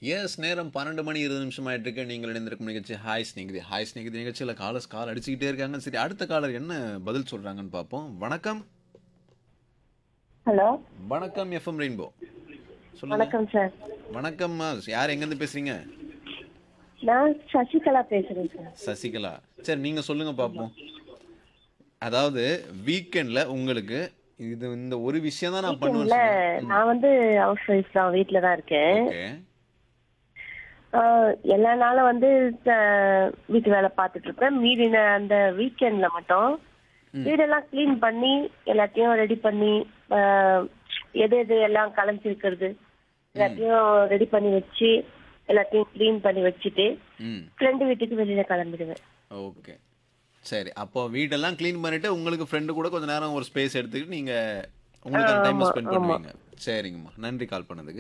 S நேரம் பன்னெண்டு மணி இருபது நிமிஷம் ஆயிட்டு இருக்கு நீங்கள் இணைந்திருக்கும் நிகழ்ச்சி ஹாய் ஸ்நேகிதி ஹாய் ஸ்நேகிதி நிகழ்ச்சியில் காலர்ஸ் கால் அடிச்சுக்கிட்டே இருக்காங்க சரி அடுத்த காலர் என்ன பதில் சொல்றாங்கன்னு பார்ப்போம் வணக்கம் ஹலோ வணக்கம் எஃப்எம் ரெயின்போ சொல்லுங்க வணக்கம் சார் வணக்கம்மா யார் எங்கேருந்து பேசுறீங்க நான் சசிகலா பேசுறேன் சார் சசிகலா சரி நீங்க சொல்லுங்க பார்ப்போம் அதாவது வீக்கெண்ட்ல உங்களுக்கு இது இந்த ஒரு விஷயம் தான் நான் இல்ல பண்ணுவேன் நான் வந்து ஹவுஸ் ஒய்ஃப் தான் வீட்ல தான் இருக்கேன் ஓகே ஆஹ், எல்லா நாளும் வந்து ஆஹ், வீட்டு வேலை பார்த்துட்டு இருப்பேன் மீதி நே- அந்த வீக்கெண்ட்ல மட்டும் வீடெல்லாம் க்ளீன் பண்ணி எல்லாத்தையும் ரெடி பண்ணி ஆஹ், எது எது எல்லாம் கலந்துருக்கிறது எல்லாத்தையும் ரெடி பண்ணி வச்சு எல்லாத்தையும் க்ளீன் பண்ணி வச்சுட்டு ம் ஃப்ரெண்டு வீட்டுக்கு வெளியில கிளம்பிடுவேன் ஓகே சரி அப்போ வீடெல்லாம் க்ளீன் பண்ணிட்டு உங்களுக்கு ஃப்ரெண்டு கூட கொஞ்ச நேரம் ஒரு ஸ்பேஸ் எடுத்துக்கிட்டு நீங்க உங்களுக்கு டைம் ஆமா, ஸ்பெண்ட் பண்ணுவீங்க சரிங்கம்மா நன்றி கால் பண்ணதுக்கு